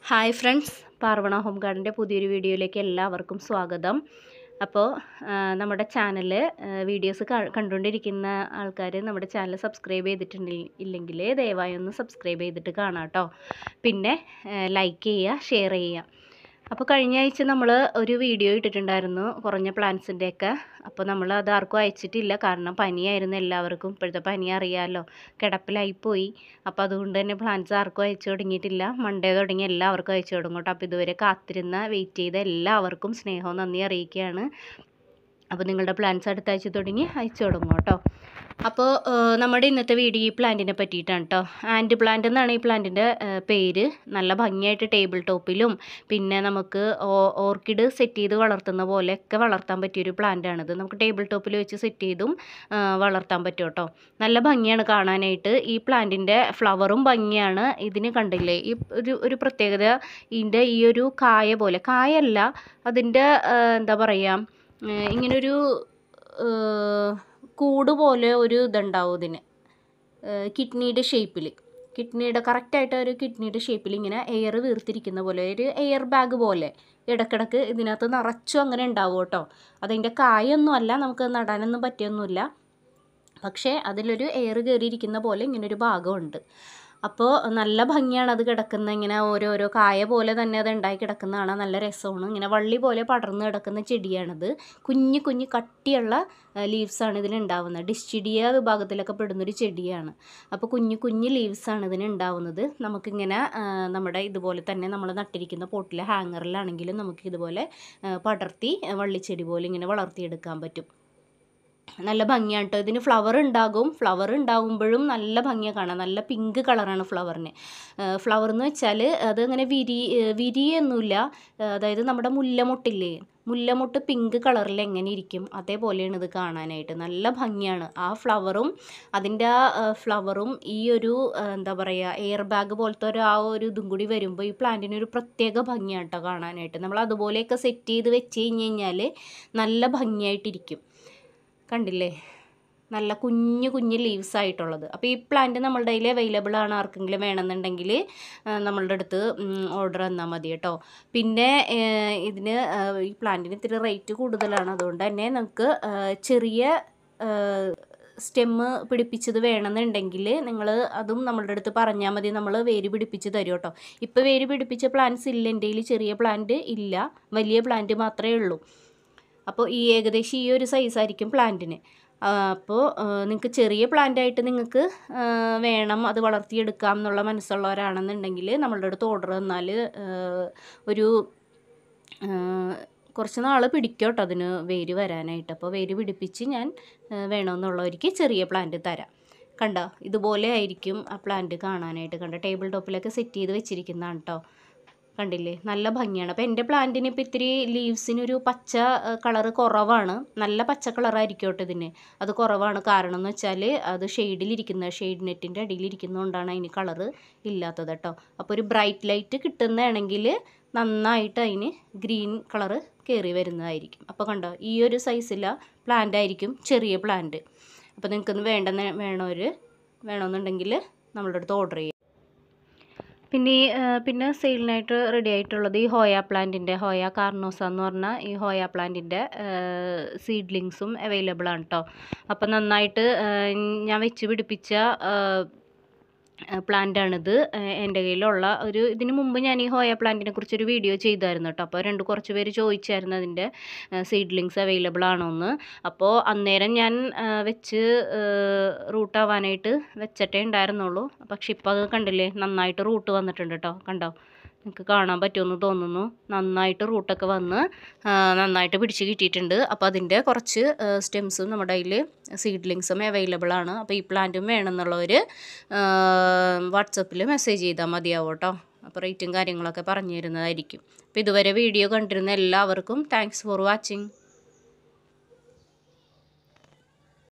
hi friends Parvana home ഗാർഡൻ്റെ പുതിയൊരു വീഡിയോയിലേക്ക് എല്ലാവർക്കും സ്വാഗതം അപ്പോൾ ആ, നമ്മുടെ ചാനൽ വീഡിയോസ് കണ്ടുകൊണ്ടിരിക്കുന്ന ആൾക്കാർ നമ്മുടെ ചാനൽ സബ്സ്ക്രൈബ് ചെയ്തിട്ടുണ്ടെങ്കിൽ ഇല്ലെങ്കിൽ ദയവായി ഒന്ന് സബ്സ്ക്രൈബ് ചെയ്തിട്ട് കാണാം കേട്ടോ പിന്നെ ലൈക്ക് ചെയ്യുക ഷെയർ ചെയ്യുക അപ്പോൾ കഴിഞ്ഞ ആഴ്ച നമ്മൾ ഒരു വീഡിയോ ഇട്ടിട്ടുണ്ടായിരുന്നു കുറഞ്ഞ പ്ലാന്റ്സിൻ്റെയൊക്കെ അപ്പോൾ നമ്മൾ അത് ആർക്കും അയച്ചിട്ടില്ല കാരണം പനിയായിരുന്നു എല്ലാവർക്കും ഇപ്പോഴത്തെ പനി അറിയാമല്ലോ കിടപ്പിലായിപ്പോയി അപ്പോൾ അതുകൊണ്ട് തന്നെ പ്ലാന്റ്സ് ആർക്കും അയച്ചു തുടങ്ങിയിട്ടില്ല മൺഡേ തുടങ്ങി എല്ലാവർക്കും അയച്ചു തുടങ്ങും കേട്ടോ അപ്പോൾ ഇതുവരെ കാത്തിരുന്ന വെയിറ്റ് ചെയ്ത എല്ലാവർക്കും സ്നേഹവും നന്ദി അറിയിക്കുകയാണ് അപ്പോൾ നിങ്ങളുടെ പ്ലാന്റ്സ് അടുത്ത ആഴ്ച തുടങ്ങി അയച്ചു തുടങ്ങും കേട്ടോ അപ്പോൾ ഏഹ്, നമ്മുടെ ഇന്നത്തെ വീഡിയോ ഈ പ്ലാന്റിനെ പറ്റിയിട്ടാണ് കേട്ടോ ആൻഡ് പ്ലാന്റ് എന്നാണ് ഈ പ്ലാന്റിൻ്റെ പേര് നല്ല ഭംഗിയായിട്ട് ടേബിൾ ടോപ്പിലും പിന്നെ നമുക്ക് ഓ- ഓർക്കിഡ് സെറ്റ് ചെയ്ത് വളർത്തുന്ന പോലെയൊക്കെ വളർത്താൻ പറ്റിയൊരു പ്ലാന്റാണിത് നമുക്ക് ടേബിൾ ടോപ്പിൽ വെച്ച് സെറ്റ് ചെയ്തും ആ, വളർത്താൻ പറ്റും കേട്ടോ നല്ല ഭംഗിയാണ് കാണാനായിട്ട് ഈ പ്ലാന്റിൻ്റെ ഫ്ലവറും ഭംഗിയാണ് ഇതിന് കണ്ടില്ലേ ഈ ഒരു ഒരു പ്രത്യേകത ഇതിൻ്റെ ഈ ഒരു കായ പോലെ കായല്ല അതിൻ്റെ ആ, എന്താ പറയുക ഇങ്ങനൊരു ആ, കൂട് പോലെ ഒരു ഇതുണ്ടാവും ഇതിന് കിഡ്നിയുടെ ഷേപ്പിൽ കിഡ്നിയുടെ കറക്റ്റായിട്ട് ഒരു കിഡ്നിയുടെ ഷേപ്പിൽ ഇങ്ങനെ എയർ വീർത്തിരിക്കുന്ന പോലെ ഒരു എയർ ബാഗ് പോലെ ഇടക്കിടക്ക് ഇതിനകത്ത് നിറച്ചും അങ്ങനെ ഉണ്ടാവും കേട്ടോ അതിൻ്റെ കായൊന്നും അല്ല നമുക്ക് നടാനൊന്നും പറ്റിയൊന്നുമില്ല പക്ഷേ അതിലൊരു എയർ കയറിയിരിക്കുന്ന പോലെ ഇങ്ങനൊരു ഭാഗമുണ്ട് അപ്പോൾ നല്ല ഭംഗിയാണ് അത് കിടക്കുന്ന ഇങ്ങനെ ഓരോരോ കായ പോലെ തന്നെ അത് ഉണ്ടായി കിടക്കുന്ന കാണാൻ നല്ല രസമാണ് ഇങ്ങനെ വള്ളി പോലെ പടർന്ന് കിടക്കുന്ന ചെടിയാണിത് കുഞ്ഞു കുഞ്ഞു കട്ടിയുള്ള ലീവ്സാണ് ഇതിനുണ്ടാവുന്നത് ഡിസ്റ്റിഡിയ വിഭാഗത്തിലൊക്കെ പെടുന്നൊരു ചെടിയാണ് അപ്പോൾ കുഞ്ഞു കുഞ്ഞു ലീവ്സാണ് ഇതിന് ഉണ്ടാവുന്നത് നമുക്കിങ്ങനെ ആ, നമ്മുടെ ഇതുപോലെ തന്നെ നമ്മൾ നട്ടിരിക്കുന്ന പോട്ടിലെ ഹാങ്ങറിലാണെങ്കിലും നമുക്ക് ഇതുപോലെ ആ, പടർത്തി ആ, വള്ളിച്ചെടി പോലെ ഇങ്ങനെ വളർത്തിയെടുക്കാൻ പറ്റും നല്ല ഭംഗിയാണ് കേട്ടോ ഇതിന് ഫ്ലവർ ഉണ്ടാകും ഫ്ലവർ ഉണ്ടാകുമ്പോഴും നല്ല ഭംഗിയാണ് കാണാൻ നല്ല പിങ്ക് കളറാണ് ഫ്ലവറിന് ഫ്ലവർ എന്ന് വെച്ചാൽ അത് അങ്ങനെ വിരി ഏഹ് വിരിയൊന്നുമില്ല ഏഹ് അതായത് നമ്മുടെ മുല്ലമൊട്ടില്ലേ മുല്ലമൊട്ട് പിങ്ക് കളറിൽ എങ്ങനെ ഇരിക്കും അതേപോലെയാണ് ഇത് കാണാനായിട്ട് നല്ല ഭംഗിയാണ് ആ ഫ്ലവറും അതിൻ്റെ ആ ഫ്ലവറും ഈ ഒരു ആ, എന്താ പറയുക എയർ ബാഗ് പോലത്തെ ഒരു ആ ഒരു ഇതും കൂടി വരുമ്പോൾ ഈ പ്ലാന്റിന് ഒരു പ്രത്യേക ഭംഗിയാണ് കേട്ടോ കാണാനായിട്ട് നമ്മൾ അതുപോലെയൊക്കെ സെറ്റ് ചെയ്ത് വെച്ച് കഴിഞ്ഞ് കഴിഞ്ഞാൽ നല്ല ഭംഗിയായിട്ടിരിക്കും കണ്ടില്ലേ നല്ല കുഞ്ഞു കുഞ്ഞു ലീവ്സ് ആയിട്ടുള്ളത് അപ്പോൾ ഈ പ്ലാന്റ് നമ്മളുടെ കയ്യിൽ അവൈലബിൾ ആണ് ആർക്കെങ്കിലും വേണമെന്നുണ്ടെങ്കിൽ ആ, നമ്മളുടെ അടുത്ത് ഓർഡർ തന്നാൽ മതി കേട്ടോ പിന്നെ ഏഹ്, ഇതിന് ആ, ഈ പ്ലാന്റിന് ഇത്തിരി റേറ്റ് കൂടുതലാണ് അതുകൊണ്ട് തന്നെ നമുക്ക് ആ, ചെറിയ സ്റ്റെമ്മ് പിടിപ്പിച്ചത് വേണമെന്നുണ്ടെങ്കിൽ നിങ്ങൾ അതും നമ്മളുടെ അടുത്ത് പറഞ്ഞാൽ മതി നമ്മൾ വേര് പിടിപ്പിച്ച് തരും കേട്ടോ ഇപ്പോൾ വേര് പിടിപ്പിച്ച പ്ലാന്റ്സ് ഇല്ല എൻ്റെ കയ്യിൽ ചെറിയ പ്ലാന്റ് ഇല്ല വലിയ പ്ലാന്റ് മാത്രമേ ഉള്ളൂ അപ്പോൾ ഈ ഏകദേശം ഈ ഒരു സൈസായിരിക്കും പ്ലാന്റിന് അപ്പോൾ നിങ്ങൾക്ക് ചെറിയ പ്ലാന്റായിട്ട് നിങ്ങൾക്ക് വേണം അത് വളർത്തിയെടുക്കാം എന്നുള്ള മനസ്സുള്ളവരാണെന്നുണ്ടെങ്കിൽ നമ്മളുടെ അടുത്ത് ഓർഡർ തന്നാൽ ഒരു ആ, കുറച്ച് നാൾ പിടിക്കും കേട്ടോ അതിന് വേര് വരാനായിട്ട് അപ്പോൾ വേര് പിടിപ്പിച്ച് ഞാൻ ആ, വേണമെന്നുള്ളവർക്ക് ചെറിയ പ്ലാന്റ് തരാം കണ്ടോ ഇതുപോലെ ആയിരിക്കും ആ പ്ലാന്റ് കാണാനായിട്ട് കണ്ടോ ടേബിൾ ടോപ്പിലൊക്കെ സെറ്റ് ചെയ്ത് വെച്ചിരിക്കുന്നതാണ് കേട്ടോ കണ്ടില്ലേ നല്ല ഭംഗിയാണ് അപ്പോൾ എൻ്റെ പ്ലാന്റിന് ഇപ്പോൾ ഇത്തിരി ലീവ്സിനൊരു പച്ച കളറ് കുറവാണ് നല്ല പച്ച കളറായിരിക്കും കേട്ടോ ഇതിന് അത് കുറവാണ് കാരണം എന്ന് വെച്ചാൽ അത് ഷെയ്ഡിലിരിക്കുന്ന ഷെയ്ഡ് നെറ്റിൻ്റെ അടിയിലിരിക്കുന്നതുകൊണ്ടാണ് അതിന് കളറ് ഇല്ലാത്തത് കേട്ടോ അപ്പോൾ ഒരു ബ്രൈറ്റ് ലൈറ്റ് കിട്ടുന്നതാണെങ്കിൽ നന്നായിട്ട് അതിന് ഗ്രീൻ കളറ് കയറി വരുന്നതായിരിക്കും അപ്പോൾ കണ്ടോ ഈ ഒരു സൈസിലെ പ്ലാന്റ് ആയിരിക്കും ചെറിയ പ്ലാന്റ് അപ്പോൾ നിങ്ങൾക്കൊന്ന് വേണ്ടെന്ന് വേണവർ വേണമെന്നുണ്ടെങ്കിൽ നമ്മളുടെ അടുത്ത് ഓർഡർ ചെയ്യാം പിന്നെ ഈ ആ, പിന്നെ സെയിലിനായിട്ട് റെഡി ആയിട്ടുള്ളത് ഈ ഹോയ പ്ലാന്റിൻ്റെ ഹോയ കാർണോസ എന്ന് പറഞ്ഞ ഈ ഹോയ പ്ലാന്റിൻ്റെ സീഡ്ലിങ്സും അവൈലബിൾ ആണ് കേട്ടോ അപ്പം നന്നായിട്ട് ആ, ഞാൻ വെച്ച് പിടിപ്പിച്ച പ്ലാന്റാണിത് എൻ്റെ കയ്യിലുള്ള ഒരു ഇതിന് മുമ്പ് ഞാൻ ഈ ഹോയ പ്ലാന്റിനെ കുറിച്ചൊരു വീഡിയോ ചെയ്തായിരുന്നു കേട്ടോ അപ്പോൾ രണ്ട് കുറച്ച് പേര് ചോദിച്ചായിരുന്നു അതിൻ്റെ സീഡ്ലിങ്സ് അവൈലബിൾ ആണോ എന്ന് അപ്പോൾ അന്നേരം ഞാൻ ആ, വെച്ച് റൂട്ടാവാനായിട്ട് വെച്ചിട്ടേ ഉണ്ടായിരുന്നുള്ളൂ പക്ഷെ ഇപ്പോൾ അത് കണ്ടില്ലേ നന്നായിട്ട് റൂട്ട് വന്നിട്ടുണ്ട് കേട്ടോ കണ്ടോ നിങ്ങൾക്ക് കാണാൻ പറ്റുമെന്ന് തോന്നുന്നു നന്നായിട്ട് റൂട്ടൊക്കെ വന്ന് ആ, നന്നായിട്ട് പിടിച്ച് കിട്ടിയിട്ടുണ്ട് അപ്പോൾ അതിൻ്റെ കുറച്ച് സ്റ്റെംസും നമ്മുടെ കയ്യിൽ സീഡ്ലിങ്സും അവൈലബിൾ ആണ് അപ്പോൾ ഈ പ്ലാന്റും വേണമെന്നുള്ളവർ വാട്സപ്പിൽ മെസ്സേജ് ചെയ്താൽ മതിയാവും കേട്ടോ അപ്പോൾ റേറ്റും കാര്യങ്ങളൊക്കെ പറഞ്ഞു തരുന്നതായിരിക്കും അപ്പോൾ ഇതുവരെ വീഡിയോ കണ്ടിരുന്ന എല്ലാവർക്കും താങ്ക്സ് ഫോർ വാച്ചിങ്